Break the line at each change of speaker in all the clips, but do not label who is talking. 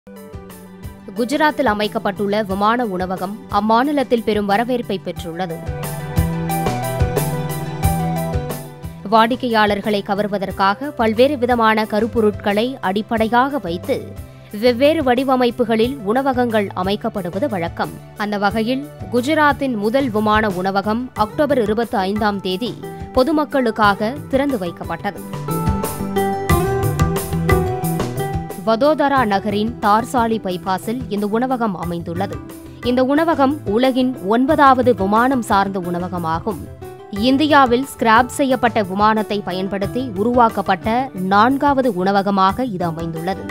குஜராத்தில் அமைக்கப்பட்டுள்ள விமான உணவகம் அம்மாநிலத்தில் பெரும் வரவேற்பை பெற்றுள்ளது வாடிக்கையாளர்களை கவர்வதற்காக பல்வேறு விதமான கருப்பொருட்களை அடிப்படையாக வைத்து வெவ்வேறு வடிவமைப்புகளில் உணவகங்கள் அமைக்கப்படுவது வழக்கம் அந்த வகையில் குஜராத்தின் முதல் விமான உணவகம் அக்டோபர் இருபத்தி ஐந்தாம் தேதி பொதுமக்களுக்காக திறந்து வைக்கப்பட்டது வதோதரா நகரின் தார்சாலி பைபாஸில் இந்த உணவகம் அமைந்துள்ளது இந்த உணவகம் உலகின் ஒன்பதாவது விமானம் சார்ந்த உணவகமாகும் இந்தியாவில் ஸ்கிராப் செய்யப்பட்ட விமானத்தை பயன்படுத்தி உருவாக்கப்பட்ட நான்காவது உணவகமாக இது அமைந்துள்ளது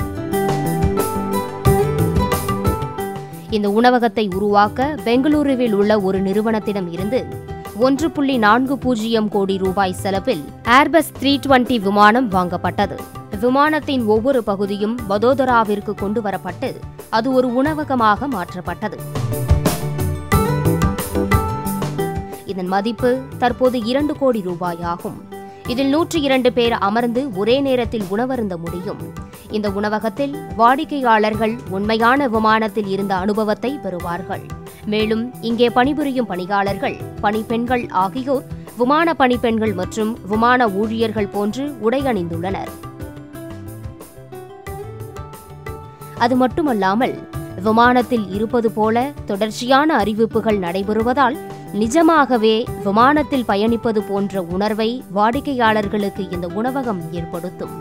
இந்த உணவகத்தை உருவாக்க பெங்களூருவில் உள்ள ஒரு நிறுவனத்திடம் இருந்து ஒன்று புள்ளி நான்கு பூஜ்ஜியம் கோடி ரூபாய் செலவில் ஏர்பஸ் த்ரீ டுவெண்டி விமானம் வாங்கப்பட்டது விமானத்தின் ஒவ்வொரு பகுதியும் வதோதராவிற்கு கொண்டு வரப்பட்டு அது ஒரு உணவகமாக மாற்றப்பட்டது இதன் மதிப்பு தற்போது இரண்டு கோடி ரூபாய் ஆகும் இதில் நூற்றி இரண்டு பேர் அமர்ந்து ஒரே நேரத்தில் உணவருந்த முடியும் இந்த உணவகத்தில் வாடிக்கையாளர்கள் உண்மையான விமானத்தில் இருந்த அனுபவத்தை பெறுவார்கள் மேலும் இங்கே பணிபுரியும் பணியாளர்கள் பணிப்பெண்கள் ஆகியோர் விமான பணிப்பெண்கள் மற்றும் விமான ஊழியர்கள் போன்று உடை அணிந்துள்ளனர் அது மட்டுமல்லாமல் விமானத்தில் இருப்பது போல தொடர்ச்சியான அறிவிப்புகள் நடைபெறுவதால் நிஜமாகவே விமானத்தில் பயணிப்பது போன்ற உணர்வை வாடிக்கையாளர்களுக்கு இந்த உணவகம் ஏற்படுத்தும்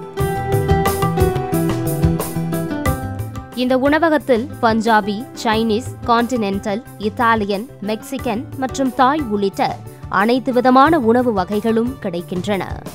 இந்த உணவகத்தில் Punjabi Chinese continental Italian Mexican மற்றும் தாய் உள்ளிட்ட அனைத்து விதமான உணவு வகைகளும் கிடைக்கின்றன